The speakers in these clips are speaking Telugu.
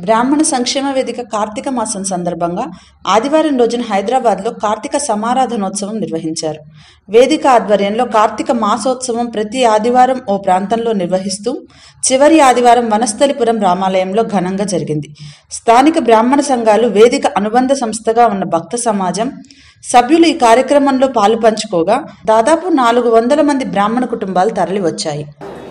బ్రాహ్మణ సంక్షేమ వేదిక కార్తీక మాసం సందర్భంగా ఆదివారం రోజున హైదరాబాద్లో కార్తీక సమారాధనోత్సవం నిర్వహించారు వేదిక ఆధ్వర్యంలో కార్తీక మాసోత్సవం ప్రతి ఆదివారం ఓ ప్రాంతంలో నిర్వహిస్తూ చివరి ఆదివారం వనస్థలిపురం రామాలయంలో ఘనంగా జరిగింది స్థానిక బ్రాహ్మణ సంఘాలు వేదిక అనుబంధ సంస్థగా ఉన్న భక్త సమాజం సభ్యులు ఈ కార్యక్రమంలో పాలు పంచుకోగా దాదాపు నాలుగు వందల మంది బ్రాహ్మణ కుటుంబాలు తరలివచ్చాయి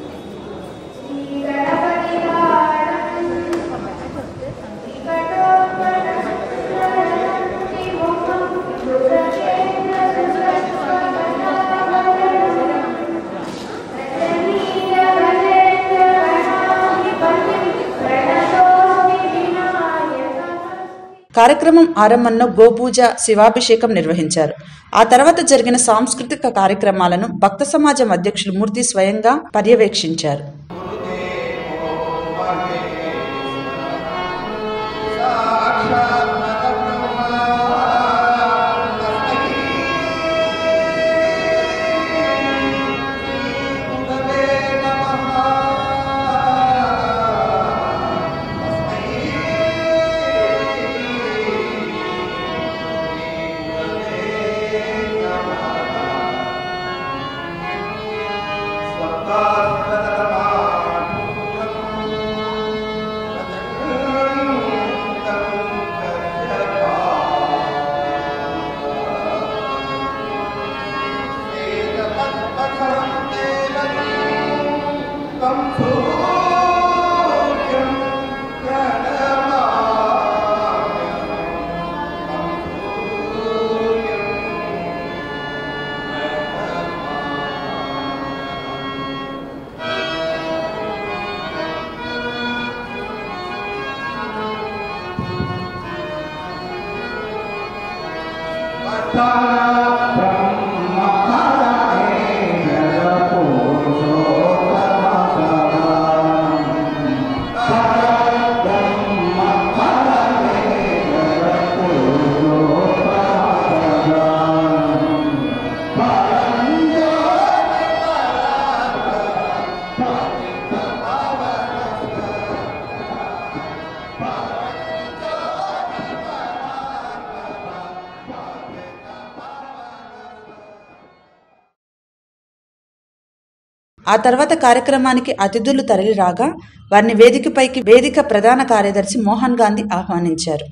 కార్యక్రమం ఆరంభంలో గోపూజ శివాభిషేకం నిర్వహించారు ఆ తర్వాత జరిగిన సాంస్కృతిక కార్యక్రమాలను భక్త సమాజం అధ్యక్షులు మూర్తి స్వయంగా పర్యవేక్షించారు ఆ తర్వాత కార్యక్రమానికి అతిథులు తరలి రాగా వారిని వేదికపైకి వేదిక ప్రధాన కార్యదర్శి మోహన్ గాంధీ ఆహ్వానించారు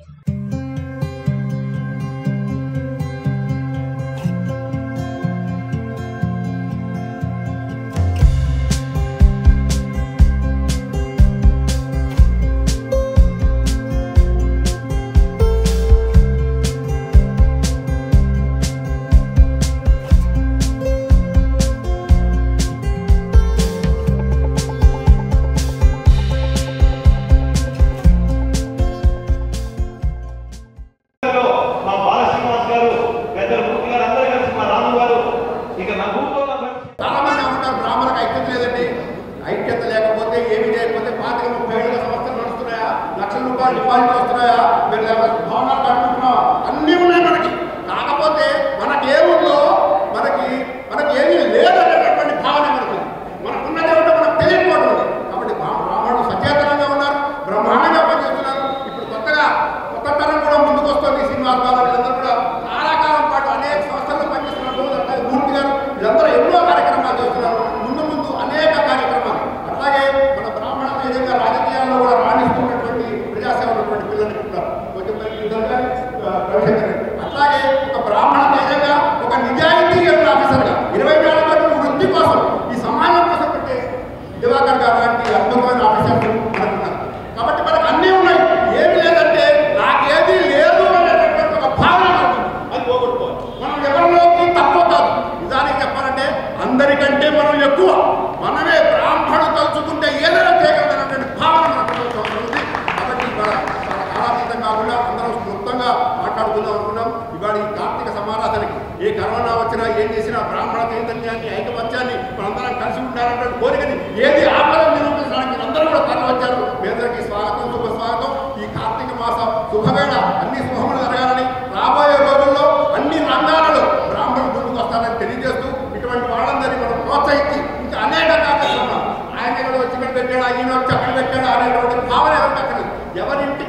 లో మా బాలశ్రీనివాస్ గారు పెద్దల మూర్తి గారు అందరూ కలిసి మా రాము గారు ఇక నా ఊళ్ళో చాలా మంది ఏమంటారు బ్రాహ్మణకు ఐక్యత లేదండి ఐక్యత లేకపోతే ఏమి లేకపోతే పాతిక ముప్పై ఏళ్ళ సంవత్సరాలు నడుస్తున్నాయా లక్షల రూపాయలు డిపాజిట్ వస్తున్నాయా మీరు లేకపోతే భవనాలు కట్టుకుంటున్నాం అన్నీ ఉన్నాయి మనకి కాకపోతే మనకి ఏముందో మనకి మనకి ఏమీ లేదనేటటువంటి భావన మనకి మనకున్నది ఏమిటో మనకు తెలియకపోవడం ఉంది. కాబట్టి బ్రా- బ్రాహ్మణులు సచేతనంగా ఉన్నారు బ్రహ్మాండంగా పనిచేస్తున్నారు ఇప్పుడు కొత్తగా కొత్త తరం కూడా ముందుకు వస్తుంది శ్రీనివాస్ బాబు వీళ్ళందరూ కూడా చాలా కాలం పాటు అనేక సంస్థల్లో పనిచేస్తున్నారు అట్లాగే మూర్తి గారు వీళ్ళందరూ ఎన్నో కార్యక్రమాలు చేస్తున్నారు ముందు ముందు అనేక కార్యక్రమాలు అట్లాగే మన బ్రాహ్మణ తేజంగా రాజకీయాల్లో కూడా రాణిస్తున్నటువంటి ప్రజాసేవ ఉన్నటువంటి పిల్లలు ఉన్నారు కొంచెం మరి ఇద్దరు గారు, ఆ, రవిశంకర్ గారు. అట్లాగే ఒక బ్రాహ్మణ తేజంగా ఒక నిజాయితీ గల ఆఫీసర్గా ఇరవై నాలుగు గంటలు వృత్తి కోసం ఈ సమాజం కోసం పెట్టే దివాకర్ గారు లాంటి అద్భుతమైన ఆఫీసర్లు మనకు ఉన్నారు కాబట్టి మనకు అన్నీ ఉన్నాయి ఏమి లేదంటే నాకేది లేదు అనేటటువంటి ఒక భావన మనకు ఉంది. అది పోగొట్టుకోవాలి మనం ఎవరిలోకి తక్కువ కాదు నిజానికి చెప్పాలంటే అందరికంటే మనం ఎక్కువ మనమే బ్రాహ్మణుడు తలుచుకుంటే ఏదైనా చేయగలదనేటువంటి భావన మనకు ఉంది కాబట్టి ఇవాళ చాలా కాలాతీతం కాకుండా అందరం క్లుప్తంగా మాట్లాడుకుందాం అనుకున్నాం ఇవాళ ఈ కార్తీక సమారాధనకి ఏ కరోనా వచ్చినా ఏం చేసినా బ్రాహ్మణ చైతన్యాన్ని ఐకమత్యాన్ని మనందరం కలిసి ఉండాలనే కోరికని ఏది ఆపదం నిరూపించడానికి అందరూ కూడా తరలి వచ్చారు మీ అందరికీ స్వాగతం శుభ స్వాగతం ఈ కార్తీక మాసం శుభవేళ అన్ని శుభములు జరగాలని రాబోయే రోజుల్లో అన్ని రంగాలలో బ్రాహ్మణులు ముందుకు వస్తారని తెలియజేస్తూ ఇటువంటి వాళ్ళందరినీ మనం ప్రోత్సహించి ఇంకా అనేక కార్యక్రమాలు ఆయన ఇక్కడ వచ్చి ఇక్కడ పెట్టాడు ఈయన వచ్చి అక్కడ పెట్టాడు అనేటువంటి భావన ఎవరికి అక్కర్లేదు ఎవరింటి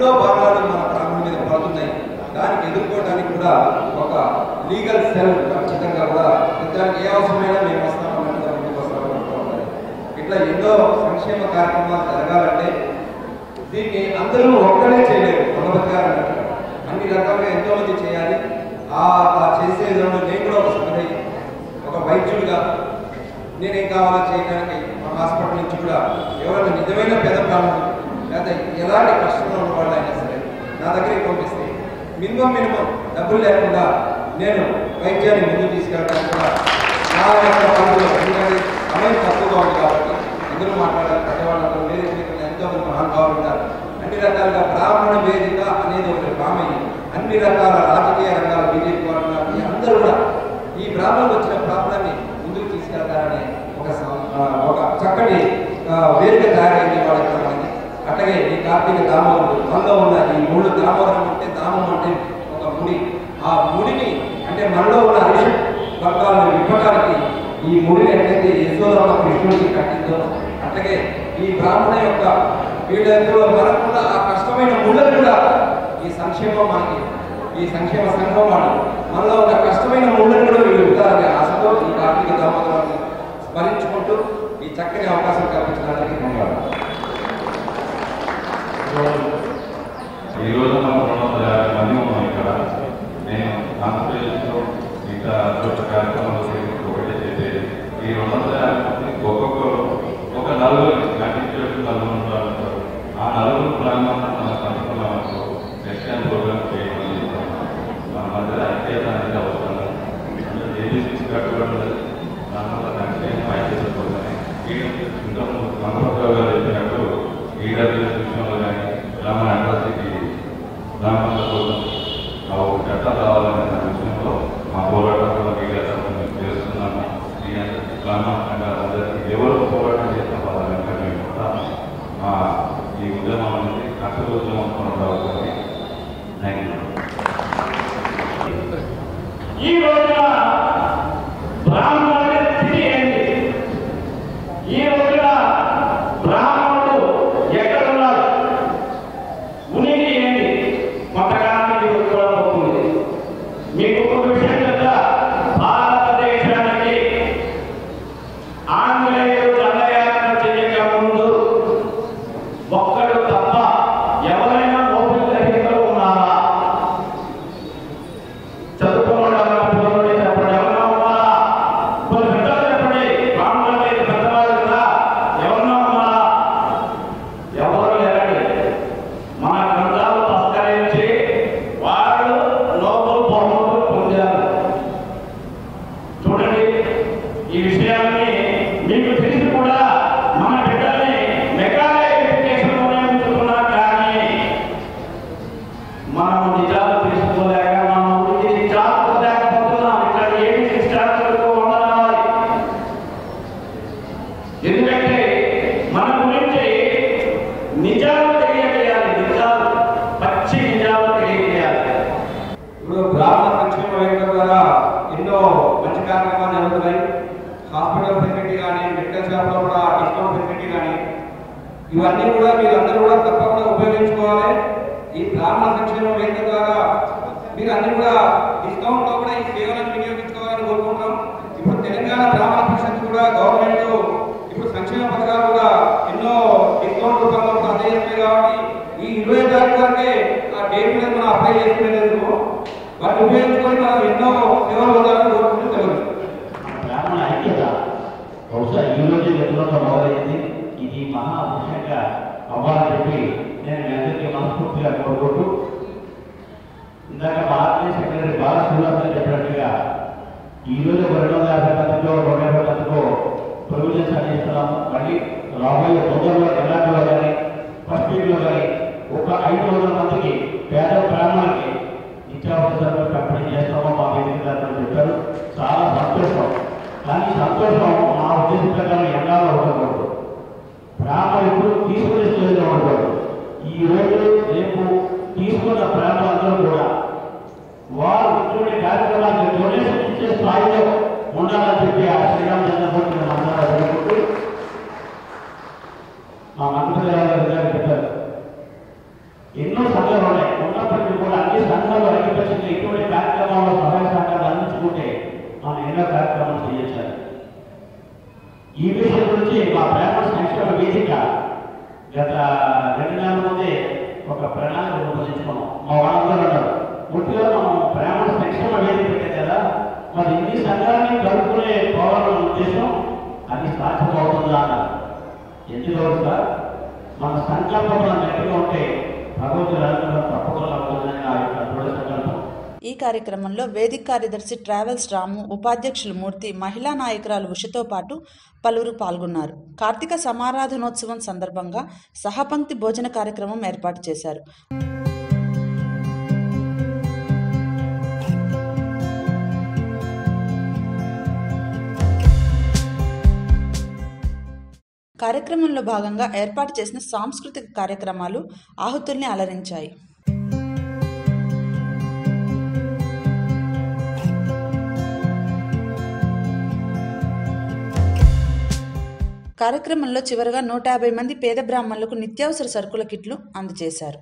ఎన్నో భాగాలు మన ప్రాంతం మీద పడుతున్నాయి దానికి ఎదుర్కోవడానికి కూడా ఒక లీగల్ సెల్ ఖచ్చితంగా కూడా దానికి ఏ అవసరమైనా మేము వస్తామన్నట్టుగా ముందుకు వస్తామని అంటూ ఉంటారు. ఇట్లా ఎన్నో సంక్షేమ కార్యక్రమాలు జరగాలంటే దీన్ని అందరూ ఒక్కడే చేయలేరు భగవత్ గారు అన్నట్టుగా అన్ని రకాలుగా ఎంతో మంది చేయాలి ఆ ఆ చేసేదో నేను కూడా ఒక సంగతి ఒక వైద్యుడిగా నేనేం కావాలో చేయడానికి మా హాస్పిటల్ నుంచి కూడా ఎవరైనా నిజమైన పేద ప్రాణులు లేదా ఎలాంటి కష్టంలో ఉన్న వాళ్ళైనా సరే నా దగ్గరికి పంపిస్తే మినిమం మినిమం డబ్బులు లేకుండా నేను వైద్యాన్ని ముందుకు తీసుకెళ్ళడానికి కూడా నా యొక్క పనులు ఎందుకంటే సమయం తక్కువగా ఉంది కాబట్టి అందరూ మాట్లాడాలి పెద్దవాళ్ళందరూ వేరే వేదికలు ఎంతో మంది మహానుభావులు ఉన్నారు అన్ని రకాలుగా బ్రాహ్మణ వేదిక అనేది ఒకటి బామయ్యి అన్ని రకాల రాజకీయ రంగాల బీజేపీ వాళ్ళు ఉన్నారు. ఈ అందరూ కూడా ఈ బ్రాహ్మణులకు వచ్చిన ప్రాబ్లాన్ని ముందుకు తీసుకెళ్తారనే ఒక సం- ఆ, ఒక చక్కటి ఆ, వేదిక తయారైంది వాళ్ళకి మనకి అట్లాగే ఈ కార్తీక దామోదరుడు మనలో ఉన్న ఈ మూడు దామోదరం అంటే దామం అంటే ఒక ముడి ఆ ముడిని అంటే మనలో ఉన్న అరిషట్ వర్గాలను ఇవ్వడానికి ఈ ముడిని ఎట్లయితే యశోదమ్మ కృష్ణుడికి కట్టిందో అట్లాగే ఈ బ్రాహ్మణ యొక్క వీళ్ళతో మనకున్న ఆ కష్టమైన ముళ్ళను కూడా ఈ సంక్షేమం మనకి ఈ సంక్షేమ సంఘం వాళ్ళు మనలో ఉన్న కష్టమైన ముళ్ళను కూడా వీళ్ళు ఇవ్వాలని ఆశతో ఈ కార్తీక దామోదరాన్ని స్మరించుకుంటూ ఈ చక్కని అవకాశం కల్పించడానికి ధన్యవాదాలు ఈ రోజు మనం రెండు వందల యాభై మంది ఉన్నాం ఇక్కడ నేను ఆంధ్రప్రదేశ్లో ఇంకా చోట కార్యక్రమాలు చేసి ఒకటే చెప్పేది ఈ రెండు వందల యాభై మంది ఒక్కొక్కరు ఒక నలుగురు నటించేట్టు నలుగురు ఉంటారు ఆ నలుగురు ప్రాంగణం మన కనుక్కున్నామనుకో నెక్స్ట్ టైం ప్రోగ్రామ్ చేయమని చెప్తాం మన మధ్య ఐక్యత అనేది అవసరం అంటే ఏబీసీ కట్టుబడి దానివల్ల ఖచ్చితంగా ఐక్యత పోతుంది ఇంకా మంగళరావు గారు చెప్పినట్టు ఈడబ్ల్యూఎస్ విషయంలో కానీ గ్రామ అడ్రస్కి గ్రామాల కోసం ఆ ఒక చట్టం రావాలనే దాని విషయంలో మా పోరాటంలో మీడియా తరఫున మేము చేస్తున్నాము ఈ గ్రామ సంఘాలందరికీ ఎవరు పోరాటం చేసిన వాళ్ళ వెంట మేము ఉంటాము మా ఈ ఉద్యమం అనేది కష్టల ఉద్యమం కొనసాగుతుంది థ్యాంక్ యూ ఈ రోజున బ్రాహ్మణుడి స్థితి ఏంటి ఈ రోజున బ్రాహ్మణుడు ఎక్కడున్నారు ఉనికి ఏంటి కొంతకాలానికి గుర్తుపడుతుంది మీకు ఒక విషయం చెప్తా భారతదేశానికి ఆంగ్లేయులు దండయాత్ర చేయక ముందు ఒక్కడు తప్ప ఎవరైనా మోపిల్ గ్రహీతలు ఉన్నారా చదువుకోవడం పిల్లలు చెప్పండి ఎవరన్నా ఉన్నారా కొన్ని పెద్దలు చెప్పండి బ్రాహ్మణుల మీద పెద్దవాళ్ళు కదా ఎవరన్నా ఉన్నారా ఎవరు లేరండి మన గ్రంథాలు తస్కరించి వాళ్ళు నోబుల్ బహుమతులు పొందారు చూడండి ఈ విషయాన్ని మీకు తెలిసి కూడా మన బిడ్డల్ని మెగా ఎడ్యుకేషన్లోనే ఉంచుకున్నారు కానీ మనం నిజాలు తెలుసుకోలేక మన ఊరికి జాబ్ లేకపోతున్నాం ఇక్కడ ఏమి స్టార్ట్లకు ఉండరావాలి ఎందుకంటే మన గురించి నిజాలు తెలియజేయాలి నిజాలు పచ్చి నిజాలు తెలియజేయాలి ఇప్పుడు బ్రాహ్మణ సంక్షేమ వేదిక ద్వారా ఎన్నో మంచి కార్యక్రమాలు జరుగుతున్నాయి హాస్పిటల్ ఫెసిలిటీ కానీ మెడికల్ షాప్లో కూడా డిస్కౌంట్ ఫెసిలిటీ కానీ ఇవన్నీ కూడా మీరు అందరూ కూడా తప్పకుండా ఉపయోగించుకోవాలి ఈ బ్రాహ్మణ సంక్షేమ వేదిక ద్వారా మీరు అన్ని కూడా డిస్కౌంట్ లో కూడా ఈ సేవలను వినియోగించుకోవాలని కోరుకుంటున్నాం ఇప్పుడు తెలంగాణ బ్రాహ్మణ పరిషత్ కూడా గవర్నమెంట్ ఇప్పుడు సంక్షేమ పథకాలు కూడా ఎన్నో డిస్కౌంట్ రూపంలో కూడా అందజేస్తున్నాయి కాబట్టి ఈ ఇరవై తారీఖు వరకే ఆ డేట్ మీద మనం అప్లై చేసుకునేందుకు వాటిని ఉపయోగించుకొని మనం ఎన్నో సేవలు పొందాలని కోరుకుంటూ తెలియదు బ్రాహ్మణ ఐక్యత బహుశా ఈ రోజు ఎప్పుడో మొదలైంది ఇది మహా ముఖ్యంగా అవ్వాలని చెప్పి నేను మీ అందరికీ మనస్ఫూర్తిగా కోరుకుంటూ ఇందాక మా ఆత్మీయ సెక్రటరీ బాల శ్రీనివాసరావు చెప్పినట్టుగా ఈ రోజు ఒక రెండు వందల యాభై మందిలో నూట యాభై మందిలో ప్రొవిజన్స్ అందిస్తున్నాము మళ్ళీ రాబోయే తొందరలో ఎలాంటిలో కానీ ఫస్ట్ వీక్లో కానీ ఒక ఐదు వందల మందికి పేద బ్రాహ్మణులకి నిత్యావసర సరుకులు పంపిణీ చేస్తామో మా వేదిక ద్వారా చెప్పారు చాలా సంతోషం కానీ ఈ సంతోషం మా ఉద్దేశం ప్రకారం ఎండాలో ఉండకూడదు బ్రాహ్మణుడు తీసుకునే స్టేజ్లో ఉండకూడదు ఈ రోజు రేపు తీసుకున్న బ్రాహ్మణులందరూ కూడా వారు ఇటువంటి కార్యక్రమానికి డొనేషన్ ఇచ్చే స్థాయిలో ఉండాలని చెప్పి ఆ శ్రీరామచంద్రమూర్తి అందరూ అడుగుకుంటూ మా మంత్రి గారు చెప్పారు ఎన్నో వేదిక గత రెండు నెలల ముందే ఒక ప్రణాళిక రూపొందించుకున్నాం మా వాళ్ళందరూ ఉన్నారు పూర్తిగా మనం బ్రాహ్మణ సంక్షేమ వేదిక పెట్టాం కదా మరి ఇన్ని సంఘాన్ని కలుపుకునే పోవాలన్న ఉద్దేశం అది సాధ్యమవుతుందా అన్నారు ఎందుకు సార్ మన సంకల్పం గట్టిగా ఉంటే భగవంతుడు అనుగ్రహం తప్పకుండా అవుతుందని నా యొక్క దృఢ సంకల్పం ఈ కార్యక్రమంలో వేదిక కార్యదర్శి ట్రావెల్స్ రాము ఉపాధ్యక్షులు మూర్తి మహిళా నాయకురాలు ఉషతో పాటు పలువురు పాల్గొన్నారు కార్తీక సమారాధనోత్సవం సందర్భంగా సహపంక్తి భోజన కార్యక్రమం ఏర్పాటు చేశారు కార్యక్రమంలో భాగంగా ఏర్పాటు చేసిన సాంస్కృతిక కార్యక్రమాలు ఆహుతుల్ని అలరించాయి కార్యక్రమంలో చివరగా నూట యాభై మంది పేద బ్రాహ్మణులకు నిత్యావసర సరుకుల కిట్లు అందజేశారు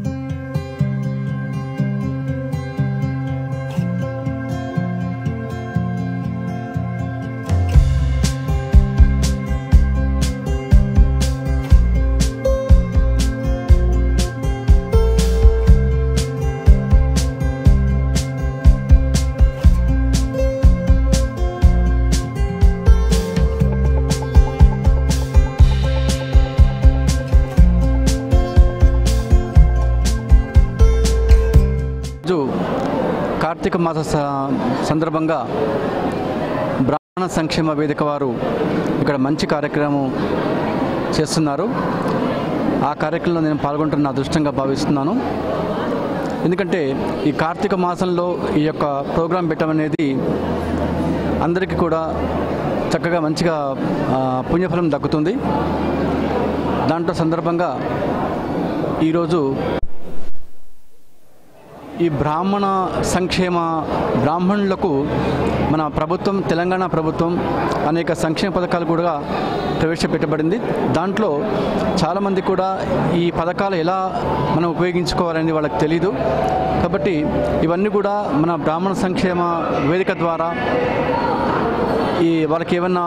రోజు కార్తీక మాస స- సందర్భంగా బ్రాహ్మణ సంక్షేమ వేదిక వారు ఇక్కడ మంచి కార్యక్రమం చేస్తున్నారు ఆ కార్యక్రమంలో నేను పాల్గొంటున్న అదృష్టంగా భావిస్తున్నాను ఎందుకంటే ఈ కార్తీక మాసంలో ఈ యొక్క ప్రోగ్రాం పెట్టమనేది అందరికీ కూడా చక్కగా మంచిగా ఆ, పుణ్యఫలం దక్కుతుంది దాంట్లో సందర్భంగా ఈరోజు ఈ బ్రాహ్మణ సంక్షేమ బ్రాహ్మణులకు మన ప్రభుత్వం తెలంగాణ ప్రభుత్వం అనేక సంక్షేమ పథకాలు కూడా ప్రవేశపెట్టబడింది దాంట్లో చాలామంది కూడా ఈ పథకాలు ఎలా మనం ఉపయోగించుకోవాలని వాళ్ళకి తెలీదు కాబట్టి ఇవన్నీ కూడా మన బ్రాహ్మణ సంక్షేమ వేదిక ద్వారా ఈ వాళ్ళకి ఏమన్నా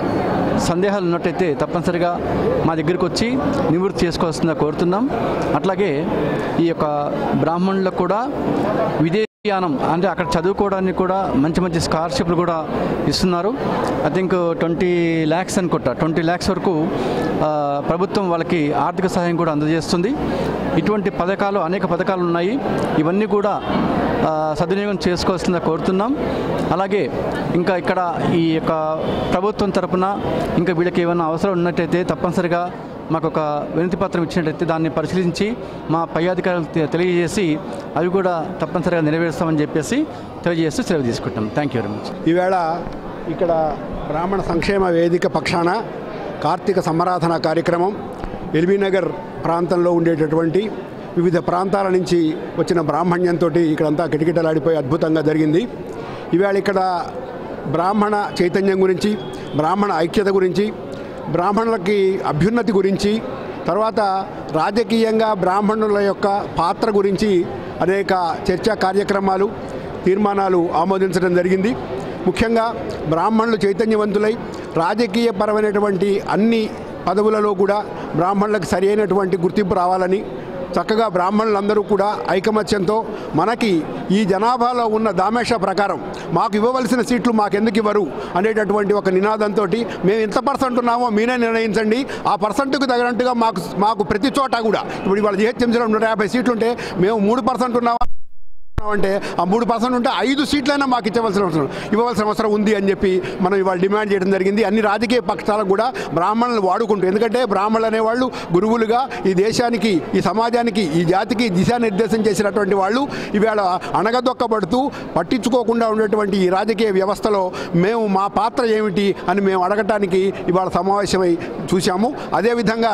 సందేహాలు ఉన్నట్టయితే తప్పనిసరిగా మా దగ్గరికి వచ్చి నివృత్తి చేసుకోవాల్సిందిగా కోరుతున్నాం అట్లాగే ఈ యొక్క బ్రాహ్మణులకు కూడా విదేశీయానం అంటే అక్కడ చదువుకోవడానికి కూడా మంచి మంచి స్కాలర్షిప్లు కూడా ఇస్తున్నారు ఐ థింక్ ట్వంటీ ల్యాక్స్ అనుకుంటా ట్వంటీ ల్యాక్స్ వరకు ఆ, ప్రభుత్వం వాళ్ళకి ఆర్థిక సహాయం కూడా అందజేస్తుంది ఇటువంటి పథకాలు అనేక పథకాలు ఉన్నాయి ఇవన్నీ కూడా ఆ, సద్వినియోగం చేసుకోవాల్సిందిగా కోరుతున్నాం అలాగే ఇంకా ఇక్కడ ఈ యొక్క ప్రభుత్వం తరపున ఇంకా వీళ్ళకి ఏమైనా అవసరం ఉన్నట్టయితే తప్పనిసరిగా మాకు ఒక వినతి పత్రం ఇచ్చినట్టయితే దాన్ని పరిశీలించి మా పై అధికారులకు తె- తెలియజేసి అవి కూడా తప్పనిసరిగా నెరవేరుస్తామని చెప్పేసి తెలియజేస్తూ సెలవు తీసుకుంటాం థ్యాంక్ యూ వెరీ మచ్ ఈవేళ ఇక్కడ బ్రాహ్మణ సంక్షేమ వేదిక పక్షాన కార్తీక సమారాధన కార్యక్రమం ఎల్బీనగర్ ప్రాంతంలో ఉండేటటువంటి వివిధ ప్రాంతాల నుంచి వచ్చిన బ్రాహ్మణ్యంతో ఇక్కడంతా కిటకిటలాడిపోయి అద్భుతంగా జరిగింది ఈవేళ ఇక్కడ బ్రాహ్మణ చైతన్యం గురించి బ్రాహ్మణ ఐక్యత గురించి బ్రాహ్మణులకి అభ్యున్నతి గురించి తర్వాత రాజకీయంగా బ్రాహ్మణుల యొక్క పాత్ర గురించి అనేక చర్చా కార్యక్రమాలు తీర్మానాలు ఆమోదించడం జరిగింది ముఖ్యంగా బ్రాహ్మణులు చైతన్యవంతులై రాజకీయపరమైనటువంటి అన్ని పదవులలో కూడా బ్రాహ్మణులకు సరి అయినటువంటి గుర్తింపు రావాలని చక్కగా బ్రాహ్మణులందరూ కూడా ఐకమత్యంతో మనకి ఈ జనాభాలో ఉన్న దామేష ప్రకారం మాకు ఇవ్వవలసిన సీట్లు మాకు ఎందుకు ఇవ్వరు అనేటటువంటి ఒక నినాదంతో మేము ఎంత పర్సెంట్ ఉన్నామో మీరే నిర్ణయించండి ఆ పర్సెంట్కు తగినట్టుగా మాకు మాకు ప్రతి చోట కూడా ఇప్పుడు ఇవాళ జిహెచ్ఎంసీలో నూట యాభై సీట్లు ఉంటే మేము మూడు పర్సెంట్ ఉన్నామా అంటే ఆ మూడు పర్సెంట్ ఉంటే ఐదు సీట్లైనా మాకు ఇచ్చవలసిన అవసరం ఇవ్వవలసిన అవసరం ఉంది అని చెప్పి మనం ఇవాళ డిమాండ్ చేయడం జరిగింది అన్ని రాజకీయ పక్షాలకు కూడా బ్రాహ్మణులు వాడుకుంటూ ఎందుకంటే బ్రాహ్మణులు అనేవాళ్ళు గురువులుగా ఈ దేశానికి ఈ సమాజానికి ఈ జాతికి దిశానిర్దేశం చేసినటువంటి వాళ్ళు ఇవాళ అణగదొక్కబడుతూ పట్టించుకోకుండా ఉండేటువంటి ఈ రాజకీయ వ్యవస్థలో మేము మా పాత్ర ఏమిటి అని మేము అడగటానికి ఇవాళ సమావేశమై చూశాము అదేవిధంగా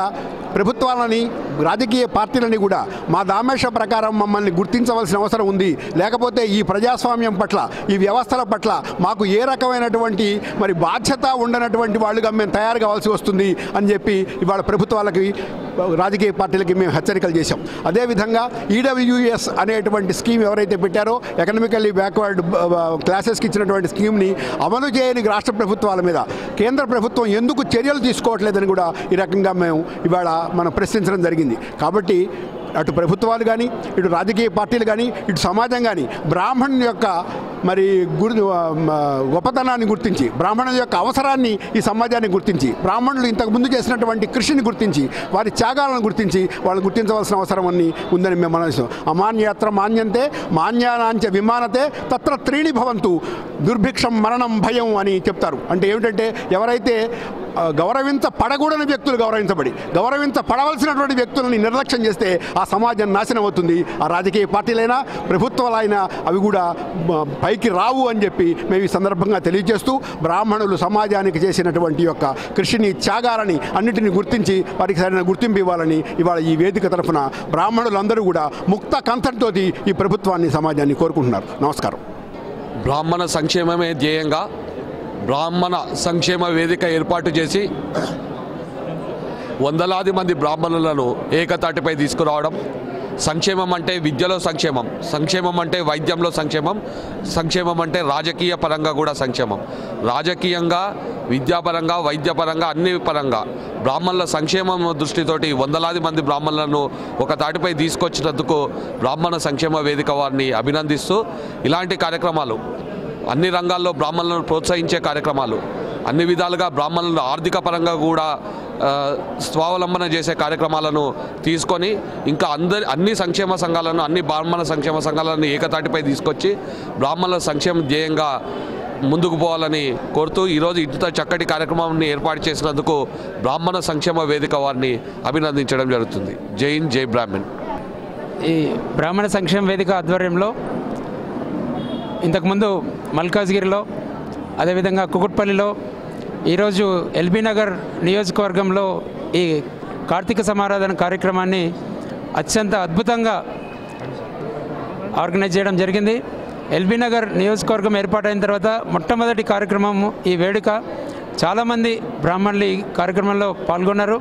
ప్రభుత్వాలని రాజకీయ పార్టీలని కూడా మా దామేష ప్రకారం మమ్మల్ని గుర్తించవలసిన అవసరం ఉంది లేకపోతే ఈ ప్రజాస్వామ్యం పట్ల ఈ వ్యవస్థల పట్ల మాకు ఏ రకమైనటువంటి మరి బాధ్యత ఉండనటువంటి వాళ్ళుగా మేము తయారు కావాల్సి వస్తుంది అని చెప్పి ఇవాళ ప్రభుత్వాలకి రాజకీయ పార్టీలకి మేము హెచ్చరికలు చేశాం అదేవిధంగా ఈడబ్ల్యూఎస్ అనేటువంటి స్కీమ్ ఎవరైతే పెట్టారో ఎకనామికల్లీ బ్యాక్వర్డ్ క్లాసెస్కి ఇచ్చినటువంటి స్కీమ్ని అమలు చేయని రాష్ట్ర ప్రభుత్వాల మీద కేంద్ర ప్రభుత్వం ఎందుకు చర్యలు తీసుకోవట్లేదని కూడా ఈ రకంగా మేము ఇవాళ మనం ప్రశ్నించడం జరిగింది కాబట్టి అటు ప్రభుత్వాలు కానీ ఇటు రాజకీయ పార్టీలు కానీ ఇటు సమాజం కానీ బ్రాహ్మణుని యొక్క మరి గురి ఆ, మ, గొప్పతనాన్ని గుర్తించి బ్రాహ్మణుల యొక్క అవసరాన్ని ఈ సమాజాన్ని గుర్తించి బ్రాహ్మణులు ఇంతకు ముందు చేసినటువంటి కృషిని గుర్తించి వారి త్యాగాలను గుర్తించి వాళ్ళు గుర్తించవలసిన అవసరం అన్ని ఉందని మేము మనం అమాన్యత్ర మాన్యంతే మాన్యానాంచ విమానతే తత్ర త్రీణి భవంతు దుర్భిక్షం మరణం భయం అని చెప్తారు అంటే ఏమిటంటే ఎవరైతే ఆ, గౌరవించపడకూడని వ్యక్తులు గౌరవించబడి గౌరవించపడవలసినటువంటి వ్యక్తులని నిర్లక్ష్యం చేస్తే ఆ సమాజం నాశనం అవుతుంది ఆ రాజకీయ పార్టీలైనా ప్రభుత్వాలైనా అవి కూడా మ, పైకి రావు అని చెప్పి మేము ఈ సందర్భంగా తెలియజేస్తూ బ్రాహ్మణులు సమాజానికి చేసినటువంటి యొక్క కృషిని త్యాగాలని అన్నిటిని గుర్తించి వారికి సరైన గుర్తింపు ఇవ్వాలని ఇవాళ ఈ వేదిక తరఫున బ్రాహ్మణులందరూ కూడా ముక్త కంఠంతో ఈ ప్రభుత్వాన్ని సమాజాన్ని కోరుకుంటున్నారు నమస్కారం బ్రాహ్మణ సంక్షేమమే ధ్యేయంగా బ్రాహ్మణ సంక్షేమ వేదిక ఏర్పాటు చేసి వందలాది మంది బ్రాహ్మణులను ఏకతాటిపై తీసుకురావడం సంక్షేమం అంటే విద్యలో సంక్షేమం సంక్షేమం అంటే వైద్యంలో సంక్షేమం సంక్షేమం అంటే రాజకీయ పరంగా కూడా సంక్షేమం రాజకీయంగా విద్యాపరంగా వైద్యపరంగా అన్ని పరంగా బ్రాహ్మణుల సంక్షేమం దృష్టితోటి వందలాది మంది బ్రాహ్మణులను ఒక తాటిపై తీసుకొచ్చినందుకు బ్రాహ్మణ సంక్షేమ వేదిక వారిని అభినందిస్తూ ఇలాంటి కార్యక్రమాలు అన్ని రంగాల్లో బ్రాహ్మణులను ప్రోత్సహించే కార్యక్రమాలు అన్ని విధాలుగా బ్రాహ్మణులను ఆర్థిక పరంగా కూడా ఆ, స్వావలంబన చేసే కార్యక్రమాలను తీసుకొని ఇంకా అందరి అన్ని సంక్షేమ సంఘాలను అన్ని బ్రాహ్మణ సంక్షేమ సంఘాలను ఏకతాటిపై తీసుకొచ్చి బ్రాహ్మణుల సంక్షేమ ధ్యేయంగా ముందుకు పోవాలని కోరుతూ ఈరోజు ఇంత చక్కటి కార్యక్రమాన్ని ఏర్పాటు చేసినందుకు బ్రాహ్మణ సంక్షేమ వేదిక వారిని అభినందించడం జరుగుతుంది జై హింద్ జై బ్రాహ్మణ్ ఈ బ్రాహ్మణ సంక్షేమ వేదిక ఆధ్వర్యంలో ఇంతకుముందు మల్కాజ్గిరిలో అదేవిధంగా కుకుట్పల్లిలో ఈరోజు ఎల్బీ నగర్ నియోజకవర్గంలో ఈ కార్తీక సమారాధన కార్యక్రమాన్ని అత్యంత అద్భుతంగా ఆర్గనైజ్ చేయడం జరిగింది ఎల్బీ నగర్ నియోజకవర్గం ఏర్పాటైన తర్వాత మొట్టమొదటి కార్యక్రమం ఈ వేడుక చాలామంది బ్రాహ్మణులు ఈ కార్యక్రమంలో పాల్గొన్నారు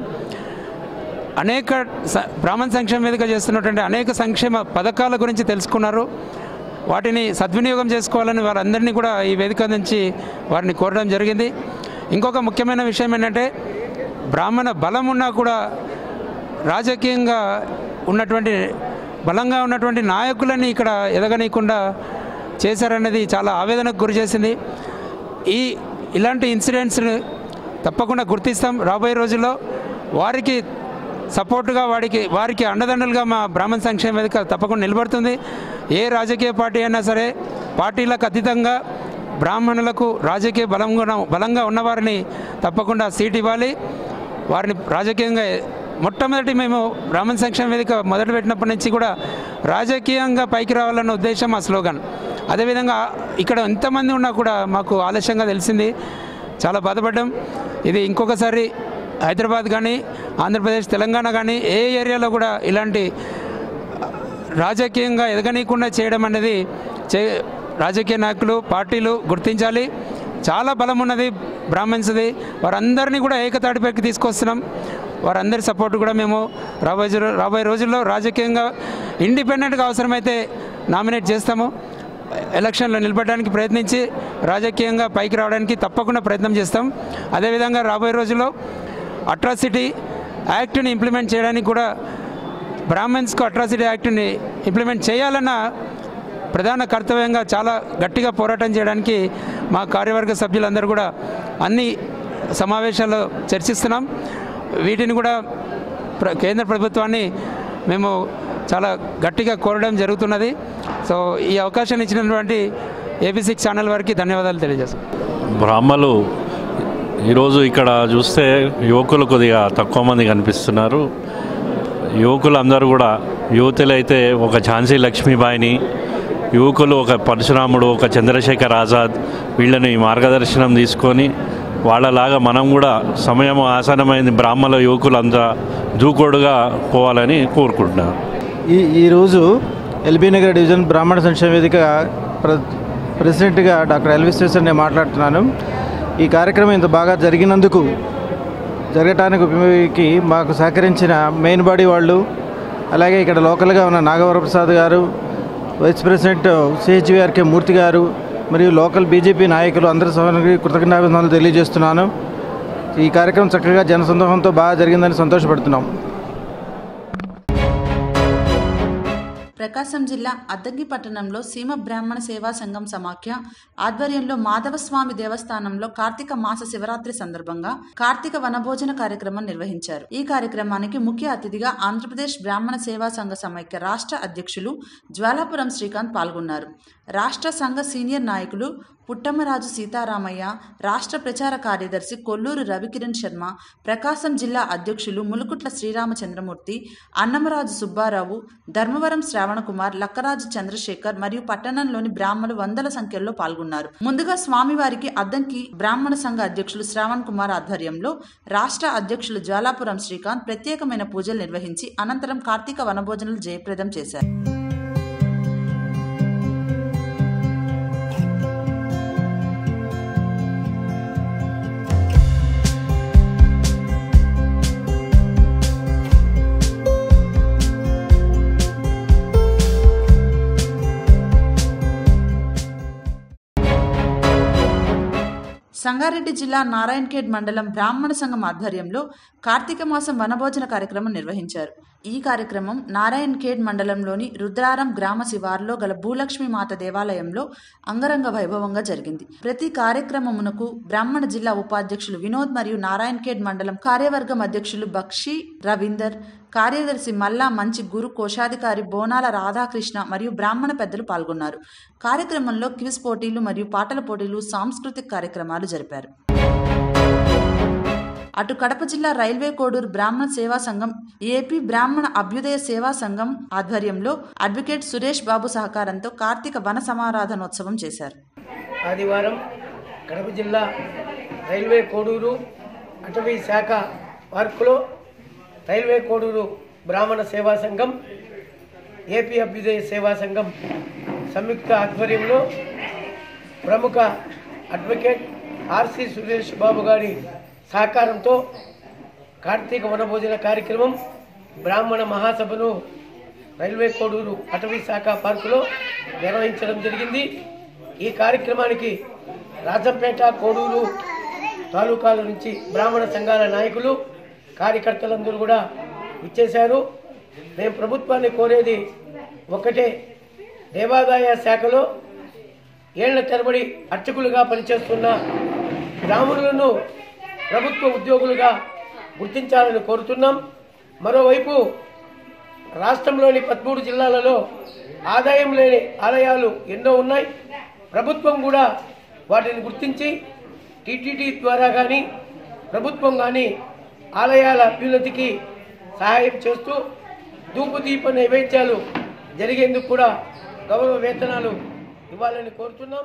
అనేక స- బ్రాహ్మణ సంక్షేమ వేదిక చేస్తున్నటువంటి అనేక సంక్షేమ పథకాల గురించి తెలుసుకున్నారు వాటిని సద్వినియోగం చేసుకోవాలని వారందరినీ కూడా ఈ వేదిక నుంచి వారిని కోరడం జరిగింది ఇంకొక ముఖ్యమైన విషయం ఏంటంటే బ్రాహ్మణ బలం ఉన్నా కూడా రాజకీయంగా ఉన్నటువంటి బలంగా ఉన్నటువంటి నాయకులని ఇక్కడ ఎదగనీయకుండా చేశారన్నది చాలా ఆవేదనకు గురి చేసింది ఈ ఇలాంటి ఇన్సిడెంట్స్ తప్పకుండా గుర్తిస్తాం రాబోయే రోజుల్లో వారికి సపోర్టుగా వాడికి వారికి అండదండలుగా మా బ్రాహ్మణ సంక్షేమ వేదిక తప్పకుండా నిలబడుతుంది ఏ రాజకీయ పార్టీ అయినా సరే పార్టీలకు అతీతంగా బ్రాహ్మణులకు రాజకీయ బలంగా ఉన్న- బలంగా ఉన్నవారిని తప్పకుండా సీట్ ఇవ్వాలి వారిని రాజకీయంగా మొట్టమొదటి మేము బ్రాహ్మణ సంక్షేమ వేదిక మొదలుపెట్టినప్పటి నుంచి కూడా రాజకీయంగా పైకి రావాలన్న ఉద్దేశం మా స్లోగన్ అదేవిధంగా ఇక్కడ ఎంతమంది ఉన్నా కూడా మాకు ఆలస్యంగా తెలిసింది చాలా బాధపడ్డాం ఇది ఇంకొకసారి హైదరాబాద్ కానీ ఆంధ్రప్రదేశ్ తెలంగాణ కానీ ఏ ఏరియాలో కూడా ఇలాంటి రాజకీయంగా ఎదగనీయకుండా చేయడం అనేది చే రాజకీయ నాయకులు పార్టీలు గుర్తించాలి చాలా బలం ఉన్నది బ్రాహ్మణ్స్ది వారందరినీ కూడా ఏకతాటిపైకి తీసుకొస్తున్నాం వారందరి సపోర్ట్ కూడా మేము రాబోయే జరు- రాబోయే రోజుల్లో రాజకీయంగా ఇండిపెండెంట్గా అవసరమైతే నామినేట్ చేస్తాము ఎలక్షన్లో నిలబడడానికి ప్రయత్నించి రాజకీయంగా పైకి రావడానికి తప్పకుండా ప్రయత్నం చేస్తాం అదేవిధంగా రాబోయే రోజుల్లో అట్రాసిటీ యాక్ట్ని ఇంప్లిమెంట్ చేయడానికి కూడా బ్రాహ్మణ్స్కు అట్రాసిటీ యాక్ట్ని ఇంప్లిమెంట్ చేయాలన్న ప్రధాన కర్తవ్యంగా చాలా గట్టిగా పోరాటం చేయడానికి మా కార్యవర్గ సభ్యులందరూ కూడా అన్ని సమావేశాల్లో చర్చిస్తున్నాం వీటిని కూడా ప్ర కేంద్ర ప్రభుత్వాన్ని మేము చాలా గట్టిగా కోరడం జరుగుతున్నది సో ఈ అవకాశాన్ని ఇచ్చినటువంటి ఏబీ సిక్స్ ఛానల్ వారికి ధన్యవాదాలు తెలియజేస్తాం బ్రాహ్మలు ఈరోజు ఇక్కడ చూస్తే యువకులు కొద్దిగా తక్కువ మంది కనిపిస్తున్నారు యువకులు అందరూ కూడా యువతులు అయితే ఒక ఝాన్సీ లక్ష్మీబాయిని యువకులు ఒక పరశురాముడు ఒక చంద్రశేఖర్ ఆజాద్ వీళ్ళని మార్గదర్శనం తీసుకొని వాళ్ళలాగా మనం కూడా సమయం ఆసనమైంది బ్రాహ్మణ యువకులంతా దూకోడుగా పోవాలని కోరుకుంటున్నాను ఈ ఈరోజు ఎల్బీ నగర్ డివిజన్ బ్రాహ్మణ సంక్షేమ వేదిక ప్ర ప్రెసిడెంట్గా డాక్టర్ ఎల్ విశ్వేశ్వర్ నేను మాట్లాడుతున్నాను ఈ కార్యక్రమం ఇంత బాగా జరిగినందుకు జరగటానికి ఉపయోగికి మాకు సహకరించిన మెయిన్ బాడీ వాళ్ళు అలాగే ఇక్కడ లోకల్గా ఉన్న నాగవరప్రసాద్ గారు వైస్ ప్రెసిడెంట్ సిహెచ్విఆర్కే మూర్తి గారు మరియు లోకల్ బీజేపీ నాయకులు అందరి సభకి కృతజ్ఞతాభినందనలు తెలియజేస్తున్నాను ఈ కార్యక్రమం చక్కగా జనసందోహంతో బాగా జరిగిందని సంతోషపడుతున్నాం ప్రకాశం జిల్లా అద్దంకి పట్టణంలో సీమ బ్రాహ్మణ సేవా సంఘం సమాఖ్య ఆధ్వర్యంలో మాధవస్వామి దేవస్థానంలో కార్తీక మాస శివరాత్రి సందర్భంగా కార్తీక వనభోజన కార్యక్రమం నిర్వహించారు ఈ కార్యక్రమానికి ముఖ్య అతిథిగా ఆంధ్రప్రదేశ్ బ్రాహ్మణ సేవా సంఘ సమైక్య రాష్ట్ర అధ్యక్షులు జ్వాలాపురం శ్రీకాంత్ పాల్గొన్నారు రాష్ట్ర సంఘ సీనియర్ నాయకులు పుట్టమరాజు సీతారామయ్య రాష్ట్ర ప్రచార కార్యదర్శి కొల్లూరు రవికిరణ్ శర్మ ప్రకాశం జిల్లా అధ్యక్షులు ములుకుట్ల శ్రీరామచంద్రమూర్తి అన్నమరాజు సుబ్బారావు ధర్మవరం శ్రావణకుమార్ లక్కరాజు చంద్రశేఖర్ మరియు పట్టణంలోని బ్రాహ్మణులు వందల సంఖ్యలో పాల్గొన్నారు ముందుగా స్వామివారికి అద్దంకి బ్రాహ్మణ సంఘ అధ్యక్షులు శ్రావణ్ కుమార్ ఆధ్వర్యంలో రాష్ట్ర అధ్యక్షులు జ్వాలాపురం శ్రీకాంత్ ప్రత్యేకమైన పూజలు నిర్వహించి అనంతరం కార్తీక వనభోజనాలు జయప్రదం చేశారు సంగారెడ్డి జిల్లా నారాయణఖేడ్ మండలం బ్రాహ్మణ సంఘం ఆధ్వర్యంలో కార్తీక మాసం వనభోజన కార్యక్రమం నిర్వహించారు ఈ కార్యక్రమం నారాయణఖేడ్ మండలంలోని రుద్రారం గ్రామ శివార్లో గల భూలక్ష్మి మాత దేవాలయంలో అంగరంగ వైభవంగా జరిగింది ప్రతి కార్యక్రమమునకు బ్రాహ్మణ జిల్లా ఉపాధ్యక్షులు వినోద్ మరియు నారాయణఖేడ్ మండలం కార్యవర్గం అధ్యక్షులు బక్షి రవీందర్ కార్యదర్శి మల్లా మంచి గురు కోశాధికారి బోనాల రాధాకృష్ణ మరియు బ్రాహ్మణ పెద్దలు పాల్గొన్నారు కార్యక్రమంలో క్విజ్ పోటీలు మరియు పాటల పోటీలు సాంస్కృతిక కార్యక్రమాలు జరిపారు అటు కడప జిల్లా రైల్వే కోడూరు బ్రాహ్మణ సేవా సంఘం ఏపీ బ్రాహ్మణ అభ్యుదయ సేవా సంఘం ఆధ్వర్యంలో అడ్వకేట్ సురేష్ బాబు సహకారంతో కార్తీక వన సమారాధనోత్సవం చేశారు ఆదివారం కడప జిల్లా రైల్వే కోడూరు అటవీ శాఖ పార్కులో రైల్వే కోడూరు బ్రాహ్మణ సేవా సంఘం ఏపీ అభ్యుదయ సేవా సంఘం సంయుక్త ఆధ్వర్యంలో ప్రముఖ అడ్వకేట్ ఆర్సి సురేష్ బాబు గారి సహకారంతో కార్తీక వనభోజన కార్యక్రమం బ్రాహ్మణ మహాసభను రైల్వే కోడూరు అటవీ శాఖ పార్కులో నిర్వహించడం జరిగింది ఈ కార్యక్రమానికి రాజంపేట కోడూరు తాలూకాల నుంచి బ్రాహ్మణ సంఘాల నాయకులు కార్యకర్తలందరూ కూడా ఇచ్చేశారు మేము ప్రభుత్వాన్ని కోరేది ఒకటే దేవాదాయ శాఖలో ఏళ్ల తరబడి అర్చకులుగా పనిచేస్తున్న బ్రాహ్మణులను ప్రభుత్వ ఉద్యోగులుగా గుర్తించాలని కోరుతున్నాం మరోవైపు రాష్ట్రంలోని పదమూడు జిల్లాలలో ఆదాయం లేని ఆలయాలు ఎన్నో ఉన్నాయి ప్రభుత్వం కూడా వాటిని గుర్తించి టీటీడీ ద్వారా కానీ ప్రభుత్వం కానీ ఆలయాల అభ్యున్నతికి సహాయం చేస్తూ ధూపదీప నైవేద్యాలు జరిగేందుకు కూడా గౌరవ వేతనాలు ఇవ్వాలని కోరుతున్నాం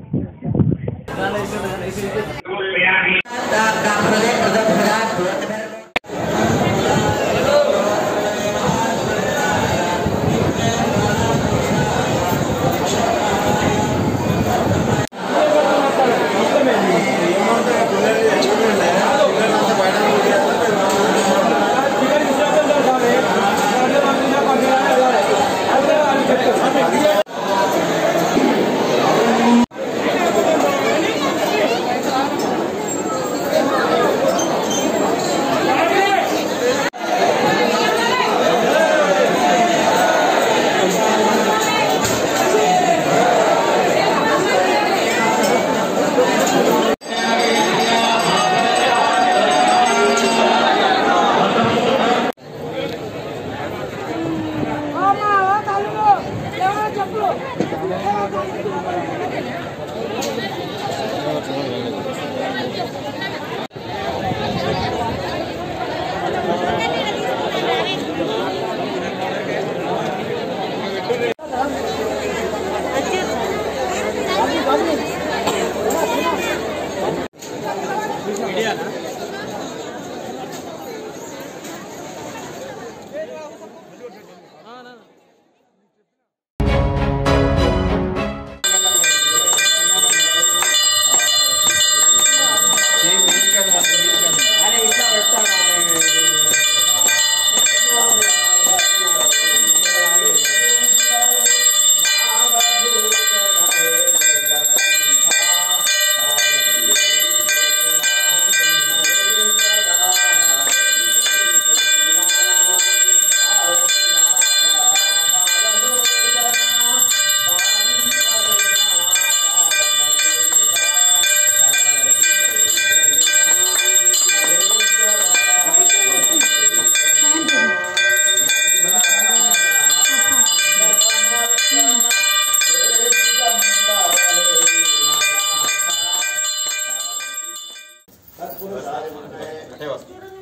ब्राह्मणे प्रदभ्रात्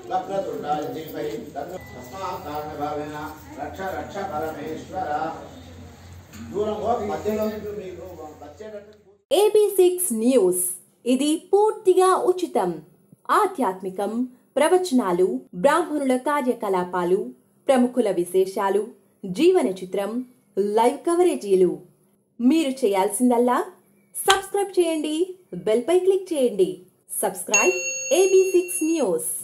వక్రతుండాయ ధీమహి తస్మాత్ కారణభావేన రక్ష రక్ష పరమేశ్వర దూరంగా మధ్యలో మీకు వచ్చేటట్టు ఏబీ సిక్స్ న్యూస్ ఇది పూర్తిగా ఉచితం ఆధ్యాత్మికం ప్రవచనాలు బ్రాహ్మణుల కార్యకలాపాలు ప్రముఖుల విశేషాలు జీవన చిత్రం లైవ్ కవరేజీలు మీరు చేయాల్సిందల్లా సబ్స్క్రైబ్ చేయండి బెల్ పై క్లిక్ చేయండి సబ్స్క్రైబ్ ఏబీ సిక్స్ న్యూస్